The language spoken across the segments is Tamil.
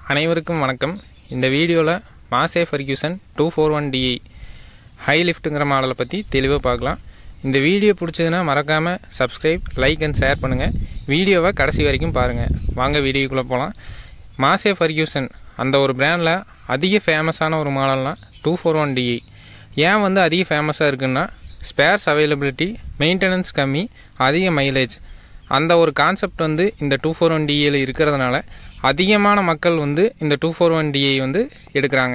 அனைவருக்கும் வணக்கம் இந்த வீடியோவில் Massey Ferguson two four one DI high லிஃப்ட்டுங்கிற மாடலை பற்றி தெளிவாக பார்க்கலாம் இந்த வீடியோ பிடிச்சதுன்னா மறக்காமல் சப்ஸ்கிரைப் லைக் அண்ட் ஷேர் பண்ணுங்கள் வீடியோவை கடைசி வரைக்கும் பாருங்கள் வாங்க வீடியோக்குள்ளே போகலாம் மாசே ஃபர்கியூசன் அந்த ஒரு பிராண்டில் அதிக ஃபேமஸான ஒரு மாடல்னா டூ ஃபோர் ஒன் டிஐ ஏன் வந்து அதிக ஃபேமஸாக இருக்குன்னா ஸ்பேர்ஸ் அவைலபிலிட்டி மெயின்டெனன்ஸ் கம்மி அதிக மைலேஜ் அந்த ஒரு கான்செப்ட் வந்து இந்த டூ ஃபோர் ஒன் டிஏல இருக்கிறதுனால அதிகமான மக்கள் வந்து இந்த டூ ஃபோர் ஒன் டிஐ வந்து எடுக்கிறாங்க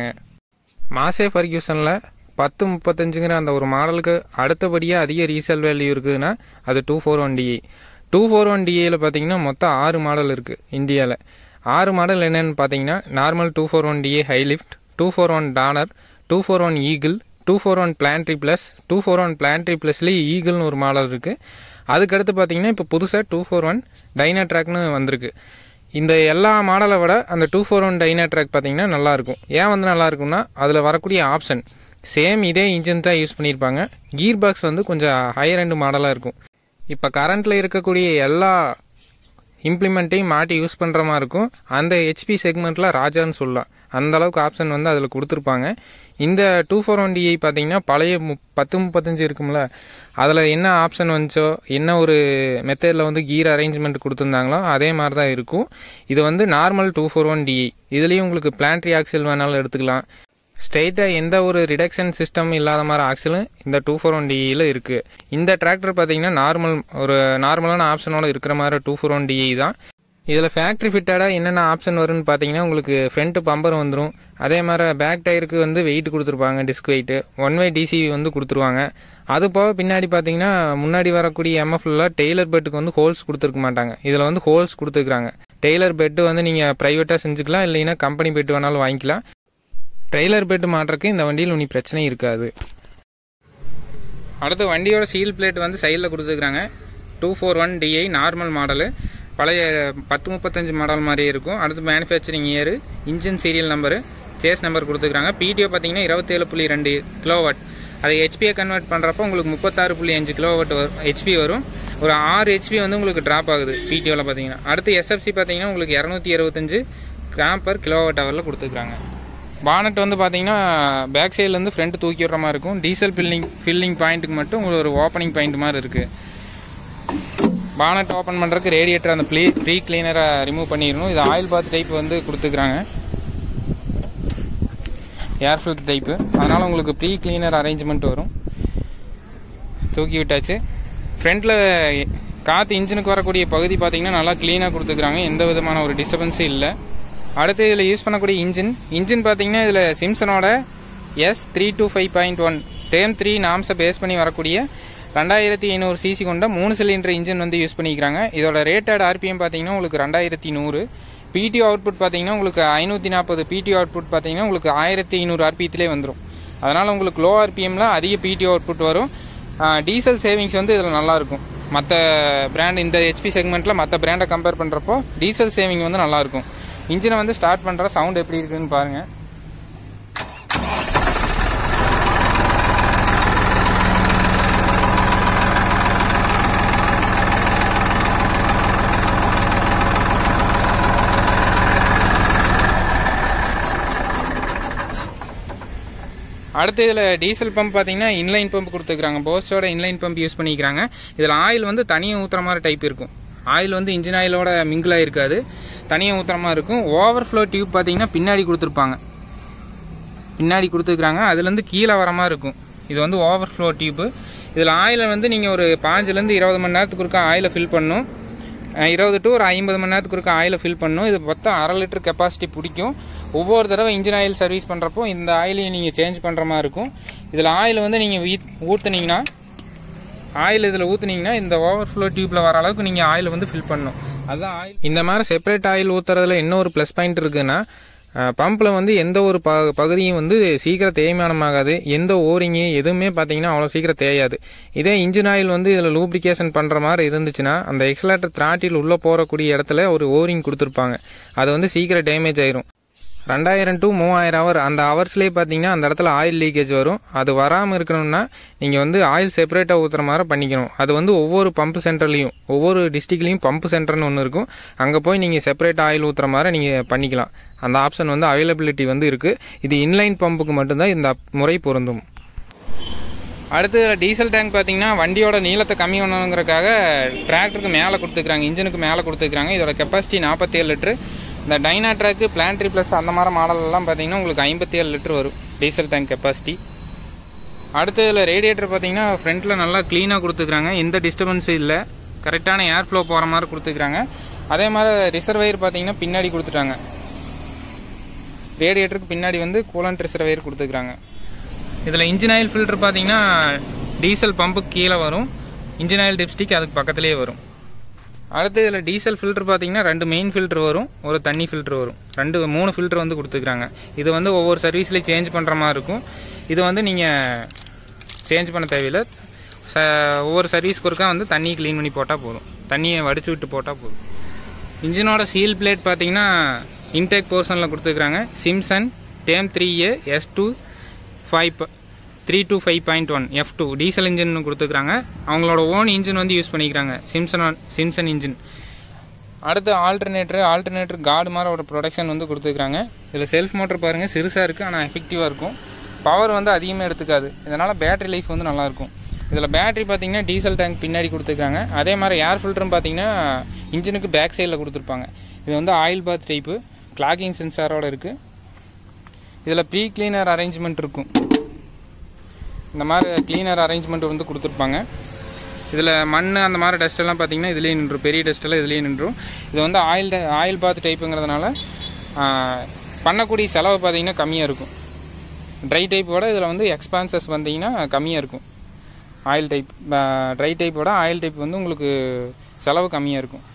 மாசே ஃபர்கியூசனில் பத்து முப்பத்தஞ்சுங்கிற அந்த ஒரு மாடலுக்கு அடுத்தபடியாக அதிக ரீசேல் வேல்யூ இருக்குதுன்னா அது two four one DI two four one டிஏல பார்த்தீங்கன்னா மொத்தம் ஆறு மாடல் இருக்குது இந்தியாவில் ஆறு மாடல் என்னென்னு பார்த்தீங்கன்னா normal two four one DA high lift two four one Tonner two four one Eagle two four one Planetary plus two four one Planetary ப்ளஸ்லேயே ஈகிள்னு ஒரு மாடல் இருக்குது அதுக்கடுத்து பார்த்தீங்கன்னா இப்போ புதுசாக டூ ஃபோர் ஒன் டைனா ட்ராக்னு வந்திருக்கு இந்த எல்லா மாடலை விட அந்த two four one Dynatrack பார்த்தீங்கன்னா நல்லாயிருக்கும் ஏன் வந்து நல்லா இருக்கும்னா அதில் வரக்கூடிய ஆப்ஷன் சேம் இதே இன்ஜின் தான் யூஸ் பண்ணியிருப்பாங்க கீர் பாக்ஸ் வந்து கொஞ்சம் ஹையர் ரெண்டு மாடலாக இருக்கும் இப்போ கரண்ட்டில் இருக்கக்கூடிய எல்லா இம்ப்ளிமெண்ட்டையும் மாட்டி யூஸ் பண்ணுற மாதிரி இருக்கும் அந்த ஹெச்பி செக்மெண்ட்டில் ராஜான்னு சொல்லலாம் அந்த அளவுக்கு ஆப்ஷன் வந்து அதில் கொடுத்துருப்பாங்க இந்த டூ ஃபோர் ஒன் டிஐ பார்த்தீங்கன்னா பழைய மு பத்து முப்பத்தஞ்சு இருக்கும்ல அதில் என்ன ஆப்ஷன் வந்துச்சோ என்ன ஒரு மெத்தடில் வந்து கீர் அரேஞ்ச்மெண்ட் கொடுத்துருந்தாங்களோ அதே மாதிரி தான் இருக்கும் இது வந்து normal two four one DI இதுலேயும் உங்களுக்கு பிளான்ட்ரி ஆக்சில் வேணாலும் எடுத்துக்கலாம் ஸ்ட்ரெயிட்டாக எந்த ஒரு ரிடக்ஷன் சிஸ்டம் இல்லாத மாதிரி ஆக்சிலும் இந்த டூ ஃபோர் ஒன் டிஇயில் இருக்குது இந்த டிராக்டர் பார்த்தீங்கன்னா நார்மல் ஒரு நார்மலான ஆப்ஷனோட இருக்கிற மாதிரி டூ ஃபோர் ஒன் டிஇ தான் இதில் ஃபேக்ட்ரி ஃபிட்டடாக என்னென்ன ஆப்ஷன் வரும்னு பார்த்தீங்கன்னா உங்களுக்கு ஃப்ரண்ட் பம்பர் வந்துடும் அதே மாதிரி பேக் டயருக்கு வந்து வெயிட் கொடுத்துருப்பாங்க disc weight one way DC வந்து கொடுத்துருவாங்க அது போக பின்னாடி பார்த்தீங்கன்னா முன்னாடி வரக்கூடிய எம்எஃப்ல டெய்லர் பெட்டுக்கு வந்து ஹோல்ஸ் கொடுத்துருக்க மாட்டாங்க இதில் வந்து ஹோல்ஸ் கொடுத்துருக்காங்க டெய்லர் பெட்டு வந்து நீங்கள் ப்ரைவேட்டாக செஞ்சுக்கலாம் இல்லைன்னா கம்பெனி பெட்டு வேணாலும் வாங்கிக்கலாம் ட்ரெய்லர் பெட் மாட்டுறக்கு இந்த வண்டியில் ஒன்றும் பிரச்சனை இருக்காது அடுத்து வண்டியோட சீல் பிளேட் வந்து சைடில் கொடுத்துருக்குறாங்க two four one DI normal model பழைய பத்து முப்பத்தஞ்சு மாடல் மாதிரியே இருக்கும் அடுத்து manufacturing year engine serial number chassis number கொடுத்துருக்காங்க பிடிஓ பார்த்தீங்கன்னா இருபத்தேழு புள்ளி ரெண்டு கிலோவாட் அதை ஹெச்பியை கன்வெர்ட் பண்ணுறப்போ உங்களுக்கு முப்பத்தாறு புள்ளி அஞ்சு கிலோவாட் வரும் ஹெச்பி வரும் ஒரு ஆறு ஹெச்பி வந்து உங்களுக்கு ட்ராப் ஆகுது பிடிஓவில் பார்த்தீங்கன்னா அடுத்து எஸ்எஃப்சி பார்த்தீங்கன்னா உங்களுக்கு இரநூத்தி இருபத்தஞ்சு கிராம் பர் கிலோவாட் ஹவரில் கொடுத்துருக்காங்க பானட் வந்து பார்த்தீங்கன்னா பேக் சைட்லேருந்து ஃப்ரண்ட் தூக்கி விடுற மாதிரி இருக்கும் டீசல் ஃபில்லிங் ஃபில்லிங் பாயிண்ட்டுக்கு மட்டும் உங்களுக்கு ஒரு ஓப்பனிங் பாயிண்ட் மாதிரி இருக்குது பானட் ஓப்பன் பண்ணுறதுக்கு ரேடியேட்டர் அந்த ப்ளீ ப்ரீ கிளீனரை ரிமூவ் பண்ணிடணும் இது ஆயில் பாத் டைப் வந்து கொடுத்துக்கிறாங்க ஏர் ஃபில்டர் டைப்பு அதனால் உங்களுக்கு ப்ரீ கிளீனர் அரேஞ்ச்மெண்ட் வரும் தூக்கி விட்டாச்சு ஃப்ரண்ட்டில் காற்று இன்ஜினுக்கு வரக்கூடிய பகுதி பார்த்திங்கன்னா நல்லா க்ளீனாக கொடுத்துக்கிறாங்க எந்த விதமான ஒரு டிஸ்டர்பன்ஸும் இல்லை அடுத்து இதில் யூஸ் பண்ணக்கூடிய இன்ஜின் இன்ஜின் பார்த்தீங்கன்னா இதில் சிம்சனோட S three two five point one TREM three நாம்ஸை பேஸ் பண்ணி வரக்கூடிய ரெண்டாயிரத்தி ஐநூறு சிசி கொண்ட மூணு சிலிண்டர் இன்ஜின் வந்து யூஸ் பண்ணிக்கிறாங்க இதோட ரேட்டட் ஆர்பிஎம் பார்த்தீங்கன்னா உங்களுக்கு ரெண்டாயிரத்தி நூறு பிடிஓ அவுட்புட் பார்த்தீங்கன்னா உங்களுக்கு ஐநூற்றி நாற்பது பிடிஓ அவுட்புட் பார்த்தீங்கன்னா உங்களுக்கு ஆயிரத்தி ஐநூறு ஆர்பிஎத்திலே வந்துடும் அதனால் உங்களுக்கு லோ ஆர்பிஎம்மில் அதிக பிடிஓ அவுட்புட் வரும் டீசல் சேவிங்ஸ் வந்து இதில் நல்லாயிருக்கும் மற்ற பிராண்ட் இந்த ஹெச்பி செக்மெண்ட்டில் மற்ற பிராண்டை கம்பேர் பண்ணுறப்போ டீசல் சேவிங் வந்து நல்லாயிருக்கும் இன்ஜினை வந்து ஸ்டார்ட் பண்ணுற சவுண்ட் எப்படி இருக்குன்னு பாருங்கள் அடுத்து இதில் டீசல் பம்ப் பார்த்தீங்கன்னா இன்லைன் பம்ப் கொடுத்துருக்காங்க போஸ்டோட இன்லைன் பம்ப் யூஸ் பண்ணிக்கிறாங்க இதில் ஆயில் வந்து தனியாக ஊற்றுற மாதிரி டைப் இருக்கும் ஆயில் வந்து இன்ஜின் ஆயிலோட மிங்கிளாக இருக்காது தனியாக ஊற்றுற மாதிரி இருக்கும் ஓவர் ஃப்ளோ டியூப் பார்த்தீங்கன்னா பின்னாடி கொடுத்துருப்பாங்க பின்னாடி கொடுத்துருக்குறாங்க அதுலேருந்து கீழே வர மாதிரி இருக்கும் இது வந்து ஓவர் ஃப்ளோ டியூப்பு இதில் ஆயிலை வந்து நீங்கள் ஒரு பாஞ்சுலேருந்து இருபது மணி நேரத்துக்கு இருக்க ஆயிலை ஃபில் பண்ணணும் இருபது டு ஒரு ஐம்பது மணி நேரத்துக்கு இருக்க ஆயிலை ஃபில் பண்ணணும் இது மொத்தம் அரை லிட்டர் கெப்பாசிட்டி பிடிக்கும் ஒவ்வொரு தடவை இன்ஜின் ஆயில் சர்வீஸ் பண்ணுறப்போ இந்த ஆயிலையும் நீங்கள் சேஞ்ச் பண்ணுற மாதிரி இருக்கும் இதில் ஆயில் வந்து நீங்கள் வீ ஊற்றுனீங்கன்னா ஆயில் இதில் ஊற்றுனீங்கன்னா இந்த ஓவர் ஃப்ளோ டியூப்பில் வர அளவுக்கு நீங்கள் ஆயில் வந்து ஃபில் பண்ணணும் அதுதான் ஆயில் இந்த மாதிரி செப்பரேட் ஆயில் ஊற்றுறதுல என்ன ஒரு ப்ளஸ் பாயிண்ட் இருக்குன்னா பம்பில் வந்து எந்த ஒரு ப பகுதியும் வந்து சீக்கிரம் தேய்மானமாகாது எந்த ஓரிங்கு எதுவுமே பார்த்தீங்கன்னா அவ்வளோ சீக்கிரம் தேயாது இதே இன்ஜின் ஆயில் வந்து இதில் லூப்ரிகேஷன் பண்ணுற மாதிரி இருந்துச்சுன்னா அந்த எக்ஸலேட்டர் திராட்டில் உள்ளே போகக்கூடிய இடத்துல ஒரு ஓரிங் கொடுத்துருப்பாங்க அது வந்து சீக்கிரம் டேமேஜ் ஆயிரும் ரெண்டாயிரம் டு மூவாயிரம் ஹவர் அந்த ஹவர்ஸ்லேயே பார்த்தீங்கன்னா அந்த இடத்துல ஆயில் லீக்கேஜ் வரும் அது வராமல் இருக்கணும்னா நீங்கள் வந்து ஆயில் செப்பரேட்டாக ஊற்றுற மாதிரி பண்ணிக்கணும் அது வந்து ஒவ்வொரு பம்ப் சென்டர்லேயும் ஒவ்வொரு டிஸ்ட்ரிக்ட்லேயும் பம்ப் சென்டர்னு ஒன்று இருக்கும் அங்கே போய் நீங்கள் செப்பரேட்டாக ஆயில் ஊற்றுற மாதிரி நீங்கள் பண்ணிக்கலாம் அந்த ஆப்ஷன் வந்து அவைலபிலிட்டி வந்து இருக்குது இது இன்லைன் பம்புக்கு மட்டும்தான் இந்த முறை பொருந்தும் அடுத்து டீசல் டேங்க் பார்த்தீங்கன்னா வண்டியோட நீளத்தை கம்மி பண்ணணுங்கிறக்காக டிராக்டருக்கு மேலே கொடுத்துருக்காங்க இன்ஜினுக்கு மேலே கொடுத்துருக்காங்க இதோட கெப்பாசிட்டி நாற்பத்தி ஏழு லிட்ரு இந்த டைனா ட்ராக்கு பிளான்ட்ரி ப்ளஸ் அந்த மாதிரி மாடலெல்லாம் பார்த்தீங்கன்னா உங்களுக்கு ஐம்பத்தி ஏழு லிட்டர் வரும் டீசல் டேங்க் கெப்பாசிட்டி அடுத்து இதில் ரேடியேட்டர் பார்த்தீங்கன்னா ஃப்ரண்ட்டில் நல்லா க்ளீனாக கொடுத்துருக்காங்க எந்த டிஸ்டர்பன்ஸும் இல்லை கரெக்டான ஏர் ஃப்ளோ போகிற மாதிரி கொடுத்துருக்காங்க அதே மாதிரி ரிசர்வயர் பார்த்தீங்கன்னா பின்னாடி கொடுத்துட்டாங்க ரேடியேட்டருக்கு பின்னாடி வந்து கூலண்ட் ரிசர்வயர் கொடுத்துருக்காங்க இதில் இன்ஜின் ஆயில் ஃபில்டர் பார்த்தீங்கன்னா டீசல் பம்புக்கு கீழே வரும் இன்ஜின் ஆயில் டிப்ஸ்டிக் அதுக்கு பக்கத்துலேயே வரும் அடுத்து இதில் டீசல் ஃபில்டர் பார்த்தீங்கன்னா ரெண்டு மெயின் ஃபில்டர் வரும் ஒரு தண்ணி ஃபில்டர் வரும் ரெண்டு மூணு ஃபில்டர் வந்து கொடுத்துருக்காங்க இது வந்து ஒவ்வொரு சர்வீஸ்லேயும் சேஞ்ச் பண்ணுற மாதிரி இருக்கும் இது வந்து நீங்கள் சேஞ்ச் பண்ண தேவையில்லை ச ஒவ்வொரு சர்வீஸ்க்கு ஒருக்கா வந்து தண்ணி க்ளீன் பண்ணி போட்டால் போதும் தண்ணியை வடிச்சு விட்டு போட்டால் போதும் இன்ஜினோட சீல் பிளேட் பார்த்தீங்கன்னா இன்டேக் போர்ஷனில் கொடுத்துருக்காங்க Simpson TREM three A S two five three two five point one F two diesel engine கொடுத்துருக்காங்க அவங்களோட ஓன் இன்ஜின் வந்து யூஸ் பண்ணிக்கிறாங்க சிம்சன் சிம்சன் இன்ஜின் அடுத்து ஆல்டர்னேட்டர் ஆல்டர்னேட்டர் கார்டு மாதிரி ஒரு ப்ரொடக்ஷன் வந்து கொடுத்துருக்காங்க இதில் செல்ஃப் மோட்டர் பாருங்கள் சிறுசாக இருக்குது ஆனால் எஃபெக்டிவாக இருக்கும் பவர் வந்து அதிகமாக எடுத்துக்காது இதனால் பேட்டரி லைஃப் வந்து நல்லாயிருக்கும் இதில் பேட்டரி பார்த்தீங்கன்னா டீசல் டேங்க் பின்னாடி கொடுத்துருக்காங்க அதே மாதிரி ஏர் ஃபில்டரும் பார்த்தீங்கன்னா இன்ஜினுக்கு பேக் சைடில் கொடுத்துருப்பாங்க இது வந்து ஆயில் பாத் டைப்பு கிளாக்கிங் சென்சாரோட இருக்குது இதில் ப்ரீ கிளீனர் அரேஞ்ச்மெண்ட் இருக்கும் இந்த மாதிரி கிளீனர் அரேஞ்ச்மெண்ட் வந்து கொடுத்துருப்பாங்க இதில் மண் அந்த மாதிரி டஸ்ட் எல்லாம் பார்த்தீங்கன்னா இதுலேயே நின்றும் பெரிய டஸ்ட் எல்லாம் இதுலேயே நின்றும் இது வந்து ஆயில் ஆயில் பாத் டைப்புங்கிறதுனால பண்ணக்கூடிய செலவு பார்த்தீங்கன்னா கம்மியாக இருக்கும் ட்ரை டைப்போட இதில் வந்து எக்ஸ்பான்சஸ் வந்தீங்கன்னா கம்மியாக இருக்கும் ஆயில் டைப் ட்ரை டைப்போட ஆயில் டைப் வந்து உங்களுக்கு செலவு கம்மியாக இருக்கும்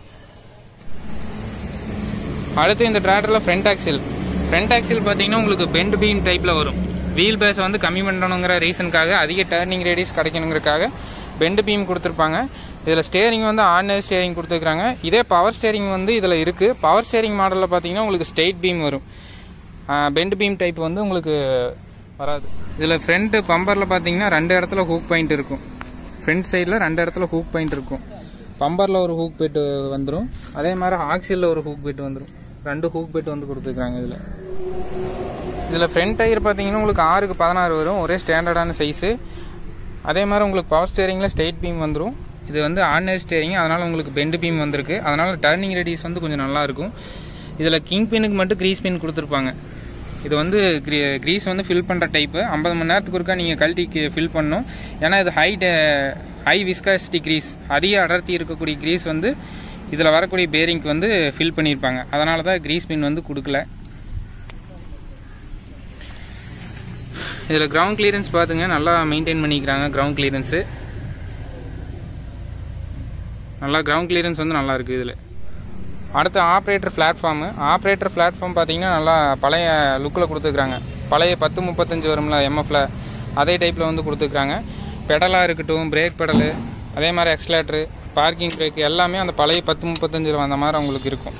அடுத்து இந்த டிராக்டரில் ஃப்ரண்ட் ஆக்சில் ஃப்ரண்ட் ஆக்சில் பார்த்தீங்கன்னா உங்களுக்கு பெண்ட் பீம் டைப்பில் வரும் வீல் பேஸை வந்து கம்மி பண்ணணுங்கிற ரீசனுக்காக அதிக டர்னிங் ரேடியஸ் கிடைக்கணுங்கிறக்காக பெண்டு பீம் கொடுத்துருப்பாங்க இதில் ஸ்டேரிங் வந்து ஆர்டினரி ஸ்டேரிங் கொடுத்துருக்காங்க இதே பவர் ஸ்டேரிங் வந்து இதில் இருக்குது பவர் ஸ்டேரிங் மாடலில் பார்த்தீங்கன்னா உங்களுக்கு ஸ்ட்ரெயிட் பீம் வரும் பெண்டு பீம் டைப் வந்து உங்களுக்கு வராது இதில் ஃப்ரண்ட் பம்பரில் பார்த்தீங்கன்னா ரெண்டு இடத்துல ஹூக் பாயிண்ட் இருக்கும் ஃப்ரண்ட் சைடில் ரெண்டு இடத்துல ஹூக் பாயிண்ட் இருக்கும் பம்பரில் ஒரு ஹூக் பெட்டு வந்துடும் அதே மாதிரி ஆக்சிலில் ஒரு ஹூக் பெட்டு வந்துடும் ரெண்டு ஹூக் பெட்டு வந்து கொடுத்துருக்காங்க இதில் இதில் ஃப்ரண்ட் டயர் பார்த்தீங்கன்னா உங்களுக்கு ஆறுக்கு பதினாறு வரும் ஒரே ஸ்டாண்டர்டான சைஸு அதே மாதிரி உங்களுக்கு பவர் ஸ்டேரிங்கில் ஸ்ட்ரெயிட் பீம் வந்துடும் இது வந்து ஆர்டினரி ஸ்டேரிங் அதனால் உங்களுக்கு பெண்டு பீம் வந்திருக்கு அதனால் டர்னிங் ரேடியஸ் வந்து கொஞ்சம் நல்லாயிருக்கும் இதில் கிங் பின்னுக்கு மட்டும் க்ரீஸ் பின் கொடுத்துருப்பாங்க இது வந்து க்ரீ க்ரீஸ் வந்து ஃபில் பண்ணுற டைப்பு ஐம்பது மணி நேரத்துக்கு ஒருக்கா நீங்கள் கழட்டி ஃபில் பண்ணணும் ஏன்னா இது ஹை ஹை விஸ்காசிட்டி க்ரீஸ் அதிக அடர்த்தி இருக்கக்கூடிய க்ரீஸ் வந்து இதில் வரக்கூடிய பேரிங்க்கு வந்து ஃபில் பண்ணியிருப்பாங்க அதனால தான் க்ரீஸ் பின் வந்து கொடுக்கல இதில் கிரவுண்ட் கிளியரன்ஸ் பார்த்துங்க நல்லா மெயின்டைன் பண்ணிக்கிறாங்க கிரவுண்ட் கிளியரன்ஸு நல்லா கிரவுண்ட் கிளியரன்ஸ் வந்து நல்லா இருக்குது இதில் அடுத்து ஆப்ரேட்டர் பிளாட்ஃபார்மு ஆப்ரேட்டர் பிளாட்ஃபார்ம் பார்த்தீங்கன்னா நல்லா பழைய லுக்கில் கொடுத்துருக்குறாங்க பழைய பத்து முப்பத்தஞ்சு வரும்ல எம்எஃப்ல அதே டைப்பில் வந்து கொடுத்துருக்குறாங்க பெடலாக இருக்கட்டும் பிரேக் பெடலு அதே மாதிரி எக்ஸலேட்ரு பார்க்கிங் பிரேக் எல்லாமே அந்த பழைய பத்து முப்பத்தஞ்சில் வந்த மாதிரி உங்களுக்கு இருக்கும்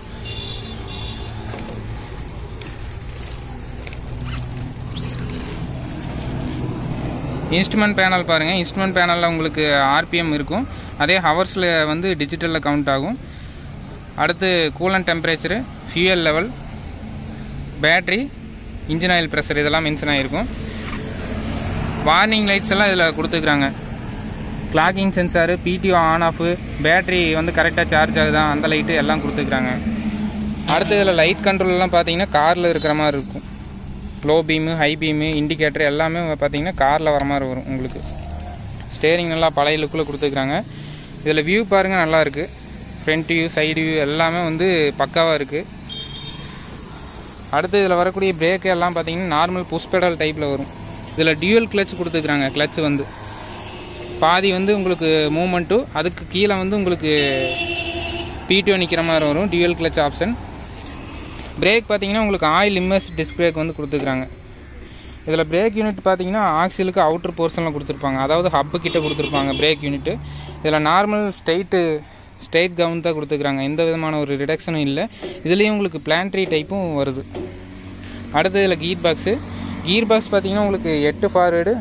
இன்ஸ்ட்ருமெண்ட் பேனல் பாருங்கள் இன்ஸ்ட்ருமெண்ட் பேனலில் உங்களுக்கு ஆர்பிஎம் இருக்கும் அதே ஹவர்ஸில் வந்து டிஜிட்டலில் கவுண்ட் ஆகும் அடுத்து coolant temperature fuel level battery engine oil pressure இதெல்லாம் மென்ஷன் ஆகிருக்கும் வார்னிங் லைட்ஸ் எல்லாம் இதில் கொடுத்துருக்குறாங்க clogging sensor PTO on off battery வந்து கரெக்டாக சார்ஜ் ஆகுதா அந்த லைட்டு எல்லாம் கொடுத்துருக்குறாங்க அடுத்து இதில் லைட் கண்ட்ரோல்லாம் பார்த்தீங்கன்னா காரில் இருக்கிற மாதிரி இருக்கும் low beam high beam indicator எல்லாமே பார்த்தீங்கன்னா காரில் வர மாதிரி வரும் உங்களுக்கு ஸ்டேரிங் நல்லா பழைய லுக்கில் கொடுத்துருக்குறாங்க இதில் வியூ பாருங்கள் நல்லா இருக்குது ஃப்ரண்ட் வியூ சைடு வியூ எல்லாமே வந்து பக்காவாக இருக்குது அடுத்து இதில் வரக்கூடிய பிரேக்கு எல்லாம் பார்த்தீங்கன்னா நார்மல் புஷ் பெடல் டைப்பில் வரும் இதில் டியூவல் கிளச் கொடுத்துருக்குறாங்க கிளச் வந்து பாதி வந்து உங்களுக்கு மூமெண்ட்டும் அதுக்கு கீழே வந்து உங்களுக்கு பிடிஓ நிற்கிற மாதிரி வரும் டியூவல் கிளச் ஆப்ஷன் பிரேக் பார்த்தீங்கன்னா உங்களுக்கு ஆயில் இம்மர்ஸ் டிஸ்க் பிரேக் வந்து கொடுத்துருக்குறாங்க இதில் பிரேக் யூனிட் பார்த்தீங்கன்னா ஆக்சிலுக்கு அவுட்டர் போர்ஷனில் கொடுத்துருப்பாங்க அதாவது ஹப்பு கிட்ட கொடுத்துருப்பாங்க பிரேக் யூனிட்டு இதில் நார்மல் ஸ்ட்ரைட்டு ஸ்ட்ரைட் கவுன் தான் கொடுத்துருக்குறாங்க எந்த விதமான ஒரு ரிடக்ஷனும் இல்லை இதுலேயும் உங்களுக்கு பிளான்ட்ரி டைப்பும் வருது அடுத்து இதில் கீர் பாக்ஸு கீர் பாக்ஸ் பார்த்தீங்கன்னா உங்களுக்கு எட்டு ஃபார்வேர்டு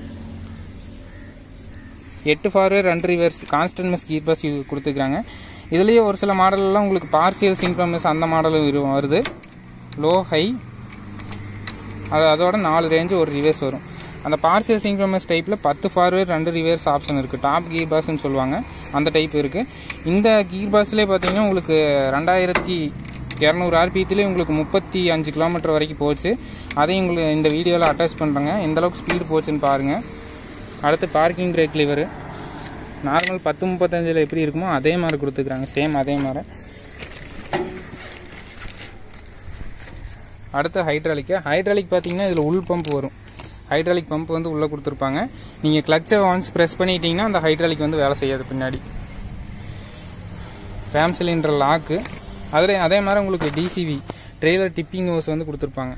எட்டு ஃபார்வேர்டு ரெண்டு reverse constant mesh gear box கொடுத்துருக்காங்க இதுலேயே ஒரு சில மாடல்லாம் உங்களுக்கு பார்சியல் சிங்க்ரோமஸ் அந்த மாடலும் இரு வருது லோ ஹை அது அதோட நாலு ரேஞ்சு ஒரு ரிவர்ஸ் வரும் அந்த பார்சியல் சிங்க்ரோமஸ் டைப்பில் பத்து ஃபார்வேர்ட் ரெண்டு ரிவர்ஸ் ஆப்ஷன் இருக்குது டாப் கீர் பாஸ்ன்னு சொல்லுவாங்க அந்த டைப் இருக்குது இந்த கீர் பாஸ்லேயே பார்த்தீங்கன்னா உங்களுக்கு ரெண்டாயிரத்தி இரநூறு ஆர்பிஎத்திலே உங்களுக்கு முப்பத்தி அஞ்சு கிலோமீட்டர் வரைக்கும் போச்சு அதையும் உங்களுக்கு இந்த வீடியோவில் அட்டாச் பண்ணுறேங்க எந்த அளவுக்கு ஸ்பீடு போச்சுன்னு பாருங்கள் அடுத்து பார்க்கிங் பிரேக் லிவரு நார்மல் பத்து முப்பத்தஞ்சில் எப்படி இருக்குமோ அதே மாதிரி கொடுத்துருக்குறாங்க சேம் அதே மாதிரி அடுத்து ஹைட்ராலிக்கு ஹைட்ராலிக் பார்த்தீங்கன்னா இதில் உள் பம்ப் வரும் ஹைட்ராலிக் பம்ப் வந்து உள்ளே கொடுத்துருப்பாங்க நீங்கள் கிளச்சை ஒன்ஸ் ப்ரெஸ் பண்ணிட்டீங்கன்னா அந்த ஹைட்ராலிக் வந்து வேலை செய்யாது பின்னாடி ரேம் சிலிண்டர் லாக்கு அதில் அதே மாதிரி உங்களுக்கு டிசிவி ட்ரெய்லர் டிப்பிங் ஹோஸ் வந்து கொடுத்துருப்பாங்க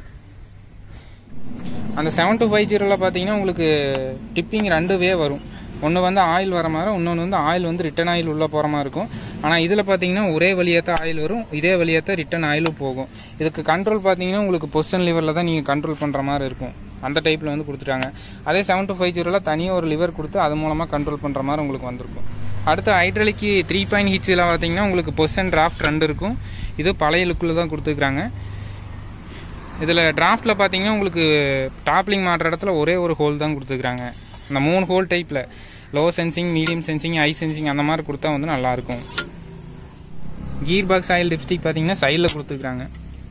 அந்த செவன் டூ ஃபைவ் ஜீரோவில் பார்த்தீங்கன்னா உங்களுக்கு டிப்பிங் ரெண்டு வே வரும் ஒன்று வந்து ஆயில் வர மாதிரி இன்னொன்று வந்து ஆயில் வந்து ரிட்டன் ஆயில் உள்ளே போகிற மாதிரி இருக்கும் ஆனால் இதில் பார்த்தீங்கன்னா ஒரே வழியாக தான் ஆயில் வரும் இதே வழியாக தான் ரிட்டன் ஆயிலும் போகும் இதுக்கு கண்ட்ரோல் பார்த்தீங்கன்னா உங்களுக்கு பொசிஷன் லிவரில் தான் நீங்கள் கண்ட்ரோல் பண்ணுற மாதிரி இருக்கும் அந்த டைப்பில் வந்து கொடுத்துட்டாங்க அதே செவன் டூ ஃபைவ் ஜீரோவில் தனியாக ஒரு லிவர் கொடுத்து அது மூலமாக கண்ட்ரோல் பண்ணுற மாதிரி உங்களுக்கு வந்திருக்கும் அடுத்து ஹைட்ரலிக்கு த்ரீ பாயிண்ட் ஹிட்ஸில் பார்த்தீங்கன்னா உங்களுக்கு பொசிஷன் டிராஃப்ட் ரெண்டு இருக்கும் இது பழைய லுக்கில் தான் கொடுத்துருக்காங்க இதில் டிராஃப்ட்டில் பார்த்தீங்கன்னா உங்களுக்கு டாப்லிங் மாட்டுற இடத்துல ஒரே ஒரு ஹோல் தான் கொடுத்துருக்காங்க அந்த மூணு ஹோல் டைப்பில் low sensing medium sensing high sensing அந்த மாதிரி கொடுத்தா வந்து நல்லாயிருக்கும் கீர் பாக்ஸ் ஆயில் லிப்ஸ்டிக் பார்த்தீங்கன்னா சைடில் கொடுத்துருக்காங்க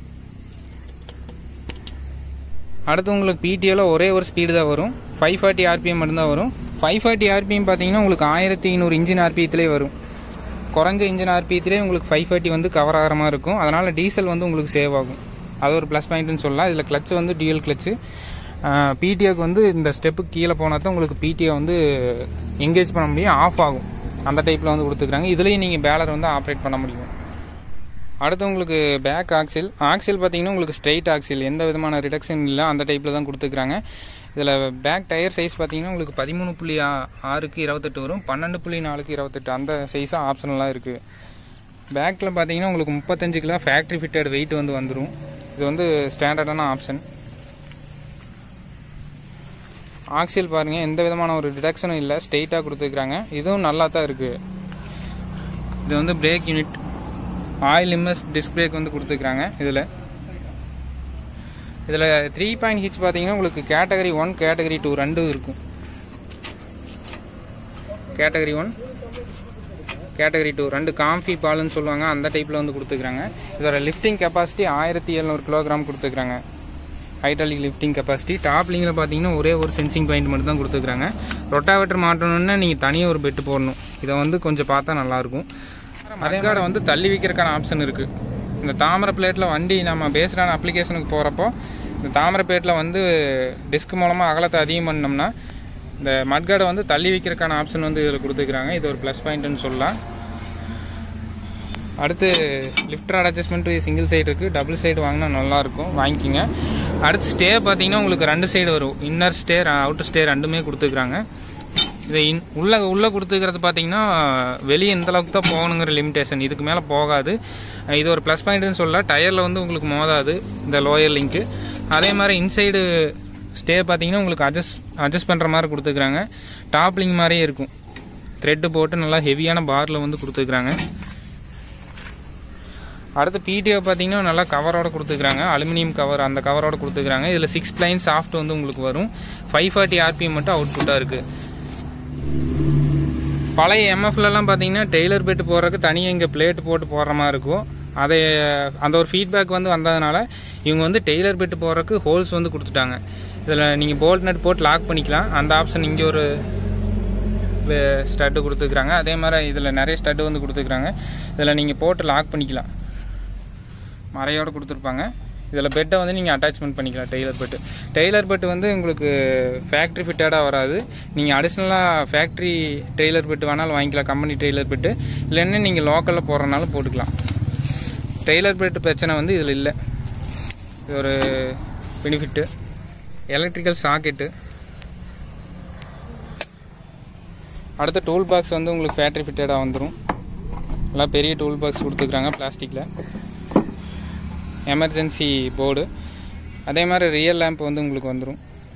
அடுத்து உங்களுக்கு பிடிஓவில் ஒரே ஒரு ஸ்பீடு தான் வரும் ஃபைவ் ஃபார்ட்டி ஆர்பிஎம் மட்டும்தான் வரும் ஃபைவ் ஃபார்ட்டி ஆர்பிஎம் பார்த்தீங்கன்னா உங்களுக்கு ஆயிரத்தி ஐநூறு இன்ஜின் ஆர்பிஎத்திலே வரும் குறைஞ்ச இன்ஜின் ஆர்பிஎத்திலே உங்களுக்கு ஃபைவ் ஃபார்ட்டி வந்து கவர் ஆகிற மாதிரி இருக்கும் அதனால் டீசல் வந்து உங்களுக்கு சேவ் ஆகும் அது ஒரு ப்ளஸ் பாயிண்ட்னு சொல்லலாம் இதில் கிளச் வந்து டியூல் கிளச்சு பிடிஓக்கு வந்து இந்த ஸ்டெப்புக்கு கீழே போனால் தான் உங்களுக்கு பிடிஓ வந்து எங்கேஜ் பண்ண முடியும் ஆஃப் ஆகும் அந்த டைப்பில் வந்து கொடுத்துருக்காங்க இதுலேயும் நீங்கள் பேலர் வந்து ஆப்ரேட் பண்ண முடியும் அடுத்து உங்களுக்கு பேக் ஆக்சில் ஆக்சில் பார்த்தீங்கன்னா உங்களுக்கு ஸ்ட்ரைட் ஆக்சில் எந்த விதமான ரிடக்ஷன் இல்லை அந்த டைப்பில் தான் கொடுத்துருக்காங்க இதில் பேக் டயர் சைஸ் பார்த்தீங்கன்னா உங்களுக்கு பதிமூணு புள்ளி ஆ- ஆறுக்கு இருபத்தெட்டு வரும் பன்னெண்டு புள்ளி நாலுக்கு இருபத்தெட்டு அந்த சைஸாக ஆப்ஷனலாக இருக்குது பேக்கில் பார்த்தீங்கன்னா உங்களுக்கு முப்பத்தஞ்சு கிலோ ஃபேக்ட்ரி ஃபிட்டட் வெயிட் வந்து வந்துடும் இது வந்து ஸ்டாண்டர்டான ஆப்ஷன் ஆக்சில் பாருங்கள் எந்த விதமான ஒரு டிடக்ஷனும் இல்லை ஸ்ட்ரெயிட்டாக கொடுத்துருக்காங்க இதுவும் நல்லா தான் இருக்குது இது வந்து brake unit oil immersed disc brake வந்து கொடுத்துருக்காங்க இதில் இதில் த்ரீ பாயிண்ட் ஹிச் பார்த்தீங்கன்னா உங்களுக்கு கேட்டகரி ஒன் கேட்டகரி டூ ரெண்டும் இருக்கும் கேட்டகரி ஒன் கேட்டகரி டூ ரெண்டு காம்பி பால்னு சொல்லுவாங்க அந்த டைப்பில் வந்து கொடுத்துருக்காங்க இதோட லிஃப்டிங் கெப்பாசிட்டி ஆயிரத்தி எழுநூறு கிலோகிராம் கொடுத்துருக்காங்க ஹைட்ராலிக் லிஃப்டிங் கெப்பாசிட்டி டாப் லிங்கில் பார்த்தீங்கன்னா ஒரே ஒரு சென்சிங் பாயிண்ட் மட்டும் தான் கொடுத்துருக்காங்க ரொட்டாவேட்டர் மாட்டணும்னா நீங்கள் தனியாக ஒரு பெட்டு போடணும் இதை வந்து கொஞ்சம் பார்த்தா நல்லாயிருக்கும் மரங்காடை வந்து தள்ளி வைக்கிறதுக்கான ஆப்ஷன் இருக்குது இந்த தாமரை பிளேட்டில் வண்டி நம்ம பேஸ்டான அப்ளிகேஷனுக்கு போகிறப்போ இந்த தாமரை பிளேட்டில் வந்து டிஸ்க் மூலமாக அகலத்தை அதிகம் பண்ணோம்னா இந்த மட்காடை வந்து தள்ளி வைக்கிறதுக்கான ஆப்ஷன் வந்து இதில் கொடுத்துருக்காங்க இது ஒரு ப்ளஸ் பாயிண்ட்னு சொல்லலாம் அடுத்து லிஃப்டர் அட்ஜஸ்ட்மெண்ட் சிங்கிள் சைடு இருக்குது டபுள் சைடு வாங்கினா நல்லாயிருக்கும் வாங்கிக்கிங்க அடுத்து ஸ்டே பார்த்தீங்கன்னா உங்களுக்கு ரெண்டு சைடு வரும் இன்னர் ஸ்டே அவுட்டர் ஸ்டே ரெண்டுமே கொடுத்துருக்குறாங்க இதை இன் உள்ளே உள்ளே கொடுத்துக்கிறது பார்த்தீங்கன்னா வெளியே இந்த அளவுக்கு தான் போகணுங்கிற லிமிடேஷன் இதுக்கு மேலே போகாது இது ஒரு ப்ளஸ் பாயிண்ட்னு சொல்லலாம் டயரில் வந்து உங்களுக்கு மோதாது இந்த லோயர் லிங்க்கு அதே மாதிரி இன்சைடு ஸ்டே பார்த்தீங்கன்னா உங்களுக்கு அட்ஜஸ்ட் அட்ஜஸ்ட் பண்ணுற மாதிரி கொடுத்துருக்குறாங்க டாப் லிங்க் மாதிரியே இருக்கும் த்ரெட்டு போட்டு நல்லா ஹெவியான பாரில் வந்து கொடுத்துருக்குறாங்க அடுத்து பிடிஓ பார்த்தீங்கன்னா நல்லா கவரோட கொடுத்துருக்காங்க அலுமினியம் கவர் அந்த கவரோட கொடுத்துருக்காங்க இதில் சிக்ஸ் பிளைன் சாஃப்ட் வந்து உங்களுக்கு வரும் ஃபைவ் ஃபார்ட்டி ஆர்பிஎம் மட்டும் அவுட்புட்டாக இருக்குது பழைய எம்எஃப்லலாம் பார்த்தீங்கன்னா டெய்லர் பெட்டு போடுறதுக்கு தனியாக இங்கே பிளேட் போட்டு போடுற மாதிரி இருக்கும் அதை அந்த ஒரு ஃபீட்பேக் வந்து வந்ததுனால இவங்க வந்து டெய்லர் பெட்டு போடுறதுக்கு ஹோல்ஸ் வந்து கொடுத்துட்டாங்க இதில் நீங்கள் போல்ட் நட் போட்டு லாக் பண்ணிக்கலாம் அந்த ஆப்ஷன் இங்கே ஒரு ஸ்டட்டு கொடுத்துருக்குறாங்க அதே மாதிரி இதில் நிறைய ஸ்டட்டு வந்து கொடுத்துருக்குறாங்க இதில் நீங்கள் போட்டு லாக் பண்ணிக்கலாம் மறையோடு கொடுத்துருப்பாங்க இதில் பெட்டை வந்து நீங்கள் அட்டாச்மெண்ட் பண்ணிக்கலாம் டெய்லர் பெட்டு டெய்லர் பெட்டு வந்து உங்களுக்கு ஃபேக்ட்ரி ஃபிட்டடாக வராது நீங்கள் அடிஷ்னலாக ஃபேக்ட்ரி டெய்லர் பெட்டு வேணாலும் வாங்கிக்கலாம் கம்பெனி டெய்லர் பெட்டு இல்லைன்னா நீங்கள் லோக்கலில் போடுறனாலும் போட்டுக்கலாம் டெய்லர் பெட்டு பிரச்சனை வந்து இதில் இல்லை இது ஒரு பெனிஃபிட்டு எலக்ட்ரிக்கல் சாக்கெட்டு அடுத்த டூல் பாக்ஸ் வந்து உங்களுக்கு ஃபேக்ட்ரி ஃபிட்டடாக வந்துடும் எல்லாம் பெரிய டூல் பாக்ஸ் கொடுத்துருக்குறாங்க பிளாஸ்டிக்கில் எமர்ஜென்சி போர்டு அதே மாதிரி ரியல் லேம்ப் வந்து உங்களுக்கு வந்துடும்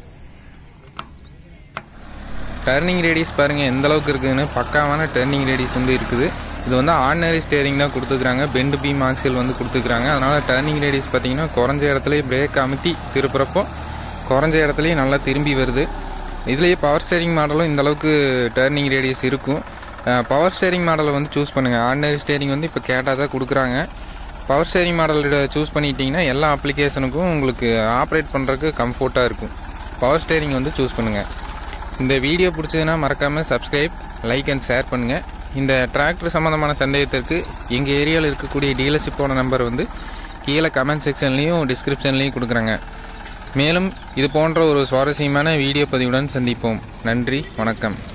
டர்னிங் ரேடியஸ் பாருங்கள் எந்த அளவுக்கு இருக்குதுன்னு பக்காவான டர்னிங் ரேடியஸ் வந்து இருக்குது இது வந்து ஆர்டினரி ஸ்டேரிங் தான் கொடுத்துருக்குறாங்க பெண்டு பீம் ஆக்சில் வந்து கொடுத்துருக்குறாங்க அதனால் டர்னிங் ரேடியஸ் பார்த்தீங்கன்னா குறைஞ்ச இடத்துலயே பிரேக் அமுத்தி திருப்புறப்போ குறைஞ்ச இடத்துலையும் நல்லா திரும்பி வருது இதுலேயே பவர் ஸ்டேரிங் மாடலும் இந்த அளவுக்கு டர்னிங் ரேடியஸ் இருக்கும் பவர் ஸ்டேரிங் மாடலை வந்து சூஸ் பண்ணுங்கள் ஆர்டினரி ஸ்டேரிங் வந்து இப்போ கேட்டால் தான் கொடுக்குறாங்க பவர் ஸ்டேரிங் மாடல் சூஸ் பண்ணிட்டீங்கன்னா எல்லா அப்ளிகேஷனுக்கும் உங்களுக்கு ஆப்ரேட் பண்ணுறதுக்கு கம்ஃபர்ட்டாக இருக்கும் பவர் ஸ்டேரிங் வந்து சூஸ் பண்ணுங்கள் இந்த வீடியோ பிடிச்சதுன்னா மறக்காமல் சப்ஸ்கிரைப் லைக் அண்ட் ஷேர் பண்ணுங்கள் இந்த டிராக்டர் சம்மந்தமான சந்தேகத்திற்கு எங்கள் ஏரியாவில் இருக்கக்கூடிய டீலர்ஷிப்போட நம்பர் வந்து கீழே கமெண்ட் செக்ஷன்லேயும் டிஸ்கிரிப்ஷன்லேயும் கொடுக்குறாங்க மேலும் இது போன்ற ஒரு சுவாரஸ்யமான வீடியோ பதிவுடன் சந்திப்போம் நன்றி வணக்கம்